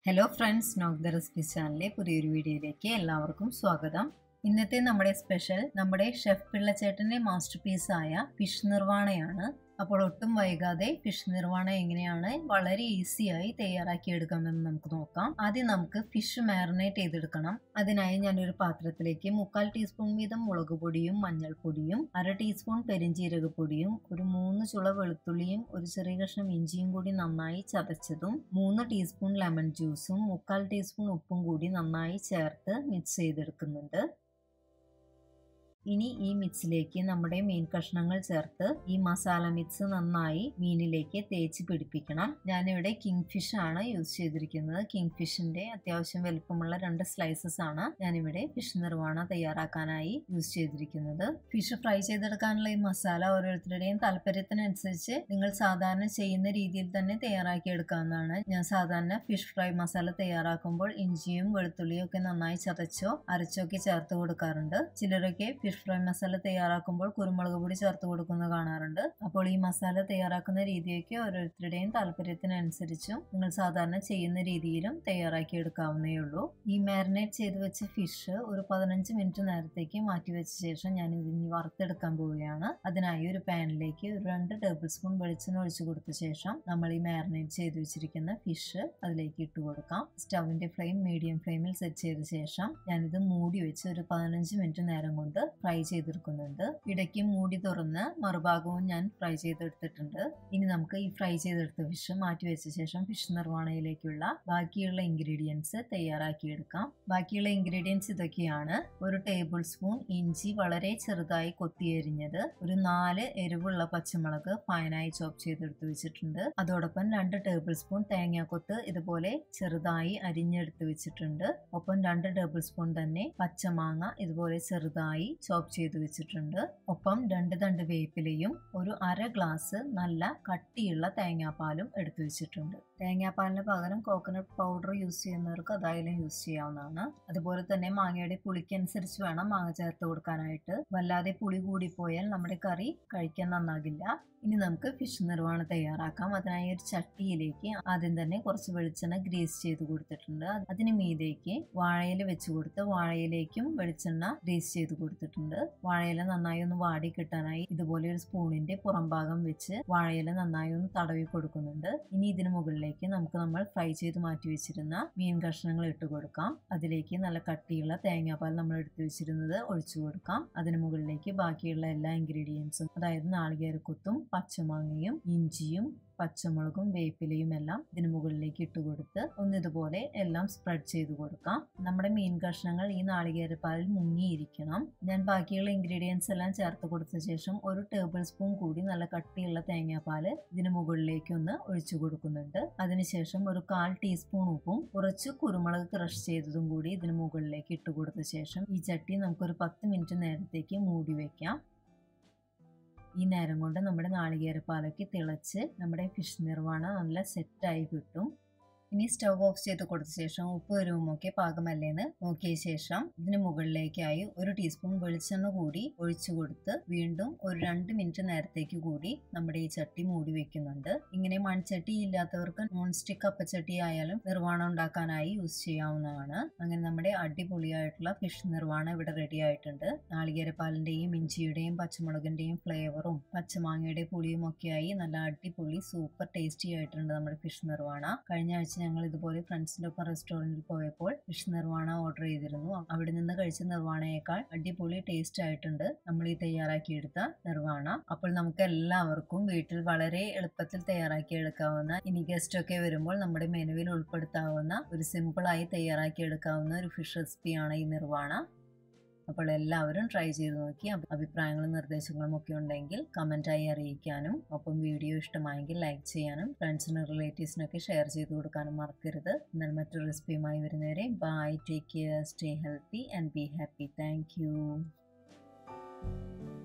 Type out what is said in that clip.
hello friends നോക്ക് the recipe ചാനലിലെ പുതിയൊരു വീഡിയോയിലേക്ക് എല്ലാവർക്കും സ്വാഗതം ഇന്നത്തെ നമ്മുടെ സ്പെഷ്യൽ നമ്മുടെ ഷെഫ് പിള്ളച്ചേട്ടൻ്റെ മാസ്റ്റർ പീസായ ഫിഷ് നിർവാണയാണ് അപ്പോൾ ഒട്ടും വൈകാതെ ഫിഷ് നിർവാണം എങ്ങനെയാണ് വളരെ ഈസിയായി തയ്യാറാക്കി എടുക്കാമെന്ന് നമുക്ക് നോക്കാം ആദ്യം നമുക്ക് ഫിഷ് മാറിനേറ്റ് ചെയ്തെടുക്കണം അതിനായി ഞാനൊരു പാത്രത്തിലേക്ക് മുക്കാൽ ടീസ്പൂൺ വീതം മുളക് പൊടിയും മഞ്ഞൾപ്പൊടിയും അര ടീസ്പൂൺ പെരിഞ്ജീരകപ്പൊടിയും ഒരു മൂന്ന് ചുള വെളുത്തുള്ളിയും ഒരു ചെറിയ കഷ്ണം ഇഞ്ചിയും കൂടി നന്നായി ചതച്ചതും മൂന്ന് ടീസ്പൂൺ ലെമൺ ജ്യൂസും മുക്കാൽ ടീസ്പൂൺ ഉപ്പും കൂടി നന്നായി ചേർത്ത് മിക്സ് ചെയ്തെടുക്കുന്നുണ്ട് ഇനി ഈ മിക്സിലേക്ക് നമ്മുടെ മീൻ കഷ്ണങ്ങൾ ചേർത്ത് ഈ മസാല മിക്സ് നന്നായി മീനിലേക്ക് തേച്ച് പിടിപ്പിക്കണം ഞാനിവിടെ കിങ് ഫിഷ് ആണ് യൂസ് ചെയ്തിരിക്കുന്നത് കിങ് ഫിഷിന്റെ അത്യാവശ്യം വലുപ്പമുള്ള രണ്ട് സ്ലൈസസ് ആണ് ഞാനിവിടെ ഫിഷ് നിർവ്വാണ തയ്യാറാക്കാനായി യൂസ് ചെയ്തിരിക്കുന്നത് ഫിഷ് ഫ്രൈ ചെയ്തെടുക്കാനുള്ള ഈ മസാല ഓരോരുത്തരുടെയും താല്പര്യത്തിനനുസരിച്ച് നിങ്ങൾ സാധാരണ ചെയ്യുന്ന രീതിയിൽ തന്നെ തയ്യാറാക്കി എടുക്കാവുന്നതാണ് ഞാൻ സാധാരണ ഫിഷ് ഫ്രൈ മസാല തയ്യാറാക്കുമ്പോൾ ഇഞ്ചിയും വെളുത്തുള്ളിയും ഒക്കെ നന്നായി ചതച്ചോ അരച്ചോക്കെ ചേർത്ത് കൊടുക്കാറുണ്ട് ചിലരൊക്കെ ഫിഷ് ഫ്രൈ മസാല തയ്യാറാക്കുമ്പോൾ കുരുമുളക് പൊടി ചേർത്ത് കൊടുക്കുന്നത് കാണാറുണ്ട് അപ്പോൾ ഈ മസാല തയ്യാറാക്കുന്ന രീതിയൊക്കെ ഓരോരുത്തരുടെയും താല്പര്യത്തിനനുസരിച്ചും നിങ്ങൾ സാധാരണ ചെയ്യുന്ന രീതിയിലും തയ്യാറാക്കി എടുക്കാവുന്നേ ഉള്ളൂ ഈ മാരിനേറ്റ് ചെയ്ത് വെച്ച ഫിഷ് ഒരു പതിനഞ്ച് മിനിറ്റ് നേരത്തേക്ക് മാറ്റി വെച്ച ശേഷം ഞാൻ ഇതിനി വറുത്തെടുക്കാൻ പോവുകയാണ് അതിനായി ഒരു പാനിലേക്ക് ഒരു രണ്ട് ടേബിൾ സ്പൂൺ വെളിച്ചെണ്ണ ഒഴിച്ചു കൊടുത്ത ശേഷം നമ്മൾ ഈ മാരിനേറ്റ് ചെയ്ത് വെച്ചിരിക്കുന്ന ഫിഷ് അതിലേക്ക് ഇട്ട് കൊടുക്കാം സ്റ്റവിന്റെ ഫ്ലെയിം മീഡിയം ഫ്ലെയിമിൽ സെറ്റ് ചെയ്ത ശേഷം ഞാനിത് മൂടി വെച്ച് ഒരു പതിനഞ്ച് മിനിറ്റ് നേരം കൊണ്ട് ഫ്രൈ ചെയ്തെടുക്കുന്നുണ്ട് ഇടയ്ക്ക് മൂടി തുറന്ന് മറുഭാഗവും ഞാൻ ഫ്രൈ ചെയ്തെടുത്തിട്ടുണ്ട് ഇനി നമുക്ക് ഈ ഫ്രൈ ചെയ്തെടുത്ത ഫിഷ് മാറ്റി വെച്ച ശേഷം ഫിഷ് നിർവ്വാണയിലേക്കുള്ള ബാക്കിയുള്ള ഇൻഗ്രീഡിയൻസ് തയ്യാറാക്കിയെടുക്കാം ബാക്കിയുള്ള ഇൻഗ്രീഡിയൻസ് ഇതൊക്കെയാണ് ഒരു ടേബിൾ സ്പൂൺ ഇഞ്ചി വളരെ ചെറുതായി കൊത്തിയരിഞ്ഞത് ഒരു നാല് എരിവുള്ള പച്ചമുളക് ഫൈനായി ചോപ്പ് ചെയ്തെടുത്ത് വെച്ചിട്ടുണ്ട് അതോടൊപ്പം രണ്ട് ടേബിൾ സ്പൂൺ തേങ്ങാക്കൊത്ത് ഇതുപോലെ ചെറുതായി അരിഞ്ഞെടുത്ത് വെച്ചിട്ടുണ്ട് ഒപ്പം രണ്ട് ടേബിൾ സ്പൂൺ തന്നെ പച്ചമാങ്ങ ഇതുപോലെ ചെറുതായി ചോപ്പ് ചെയ്ത് വെച്ചിട്ടുണ്ട് ഒപ്പം രണ്ട് തണ്ട് വേപ്പിലയും ഒരു അര ഗ്ലാസ് നല്ല കട്ടിയുള്ള തേങ്ങാപ്പാലും എടുത്തു വെച്ചിട്ടുണ്ട് തേങ്ങാപ്പാലിന് പകരം കോക്കനട്ട് പൗഡർ യൂസ് ചെയ്യുന്നവർക്ക് അതായാലും യൂസ് ചെയ്യാവുന്നതാണ് അതുപോലെ തന്നെ മാങ്ങയുടെ പുളിക്കനുസരിച്ച് വേണം മാങ്ങ ചേർത്ത് കൊടുക്കാനായിട്ട് വല്ലാതെ പുളി കൂടിപ്പോയാൽ നമ്മുടെ കറി കഴിക്കാൻ നന്നാകില്ല ഇനി നമുക്ക് ഫിഷ് നിർവ്വാണം തയ്യാറാക്കാം അതിനായി ഒരു ചട്ടിയിലേക്ക് ആദ്യം തന്നെ കുറച്ച് വെളിച്ചെണ്ണ ഗ്രീസ് ചെയ്ത് കൊടുത്തിട്ടുണ്ട് അതിന് മീതേക്ക് വാഴയില വെച്ച് കൊടുത്ത് വാഴയിലേക്കും വെളിച്ചെണ്ണ ഗ്രീസ് ചെയ്ത് കൊടുത്തിട്ടുണ്ട് വാഴയില നന്നായി ഒന്ന് വാടി കിട്ടാനായി ഇതുപോലെ ഒരു സ്പൂണിന്റെ പുറം ഭാഗം വെച്ച് വാഴയില നന്നായി ഒന്ന് തടവി കൊടുക്കുന്നുണ്ട് ഇനി ഇതിന് മുകളിലേക്ക് നമുക്ക് നമ്മൾ ഫ്രൈ ചെയ്ത് മാറ്റി വെച്ചിരുന്ന മീൻ കഷ്ണങ്ങൾ ഇട്ട് കൊടുക്കാം അതിലേക്ക് നല്ല കട്ടിയുള്ള തേങ്ങാപ്പാൽ നമ്മൾ എടുത്തു വെച്ചിരുന്നത് ഒഴിച്ചു കൊടുക്കാം അതിന് മുകളിലേക്ക് ബാക്കിയുള്ള എല്ലാ ഇൻഗ്രീഡിയൻസും അതായത് നാളികേരക്കുത്തും പച്ചമാങ്ങയും ഇഞ്ചിയും പച്ചമുളകും വേപ്പിലയും എല്ലാം ഇതിന് മുകളിലേക്ക് ഇട്ട് കൊടുത്ത് ഒന്ന് ഇതുപോലെ എല്ലാം സ്പ്രെഡ് ചെയ്ത് കൊടുക്കാം നമ്മുടെ മീൻ കഷ്ണങ്ങൾ ഈ നാളികേരപ്പാലിൽ മുങ്ങിയിരിക്കണം ഞാൻ ബാക്കിയുള്ള ഇൻഗ്രീഡിയൻസ് എല്ലാം ചേർത്ത് കൊടുത്ത ശേഷം ഒരു ടേബിൾ സ്പൂൺ കൂടി നല്ല കട്ടിയുള്ള തേങ്ങാപ്പാല് ഇതിന് മുകളിലേക്ക് ഒന്ന് ഒഴിച്ചു കൊടുക്കുന്നുണ്ട് അതിനുശേഷം ഒരു കാൽ ടീസ്പൂൺ ഉപ്പും കുറച്ച് കുരുമുളക് ക്രഷ് ചെയ്തതും കൂടി ഇതിന് മുകളിലേക്ക് ഇട്ട് കൊടുത്ത ശേഷം ഈ ചട്ടി നമുക്കൊരു പത്ത് മിനിറ്റ് നേരത്തേക്ക് മൂടി വെക്കാം ഈ നേരം കൊണ്ട് നമ്മുടെ നാളികേരപ്പാലൊക്കെ തിളച്ച് നമ്മുടെ ഫിഷ് നിർവ്വാണ നല്ല സെറ്റായി കിട്ടും ഇനി സ്റ്റവ് ഓഫ് ചെയ്ത് കൊടുത്ത ശേഷം ഉപ്പ് വരുമൊക്കെ പാകമല്ലേന്ന് നോക്കിയ ശേഷം ഇതിന് മുകളിലേക്കായി ഒരു ടീസ്പൂൺ വെളിച്ചെണ്ണ കൂടി ഒഴിച്ചു കൊടുത്ത് വീണ്ടും ഒരു രണ്ട് മിനിറ്റ് നേരത്തേക്ക് കൂടി നമ്മുടെ ഈ ചട്ടി മൂടി വെക്കുന്നുണ്ട് ഇങ്ങനെ മൺചട്ടി ഇല്ലാത്തവർക്ക് നോൺ സ്റ്റിക്ക് അപ്പച്ചട്ടി ആയാലും നിർവ്വാണം ഉണ്ടാക്കാനായി യൂസ് ചെയ്യാവുന്നതാണ് അങ്ങനെ നമ്മുടെ അടിപൊളിയായിട്ടുള്ള ഫിഷ് നിർവ്വാണം ഇവിടെ റെഡി ആയിട്ടുണ്ട് നാളികേരപ്പാലിന്റെയും ഇഞ്ചിയുടെയും പച്ചമുളകിന്റെയും ഫ്ലേവറും പച്ചമാങ്ങയുടെ പുളിയും ഒക്കെയായി നല്ല അടിപൊളി സൂപ്പർ ടേസ്റ്റി ആയിട്ടുണ്ട് നമ്മുടെ ഫിഷ് നിർവ്വാണ കഴിഞ്ഞ ആഴ്ച ഞങ്ങൾ ഇതുപോലെ ഫ്രണ്ട്സിന്റെ ഒപ്പം റെസ്റ്റോറൻറ്റിൽ പോയപ്പോൾ ഫിഷ് നിർവാണ ഓർഡർ ചെയ്തിരുന്നു അവിടെ നിന്ന് കഴിച്ച നിർവാണയേക്കാൾ അടിപൊളി ടേസ്റ്റ് ആയിട്ടുണ്ട് നമ്മൾ ഈ തയ്യാറാക്കിയെടുത്ത നിർവാണ അപ്പോൾ നമുക്ക് എല്ലാവർക്കും വീട്ടിൽ വളരെ എളുപ്പത്തിൽ തയ്യാറാക്കി എടുക്കാവുന്ന ഇനി ഗസ്റ്റ് ഒക്കെ വരുമ്പോൾ നമ്മുടെ മെനുവിൽ ഉൾപ്പെടുത്താവുന്ന ഒരു സിമ്പിളായി തയ്യാറാക്കി എടുക്കാവുന്ന ഒരു ഫിഷ് റെസിപ്പിയാണ് ഈ നിർവാണ അപ്പോൾ എല്ലാവരും ട്രൈ ചെയ്ത് നോക്കി അഭിപ്രായങ്ങളും നിർദ്ദേശങ്ങളും ഒക്കെ ഉണ്ടെങ്കിൽ കമൻറ്റായി അറിയിക്കാനും ഒപ്പം വീഡിയോ ഇഷ്ടമായെങ്കിൽ ലൈക്ക് ചെയ്യാനും ഫ്രണ്ട്സിനും റിലേറ്റീവ്സിനൊക്കെ ഷെയർ ചെയ്ത് കൊടുക്കാനും മറക്കരുത് എന്നാൽ മറ്റൊരു റെസിപ്പിയുമായി വരുന്നവരെ bye take care stay healthy and be happy thank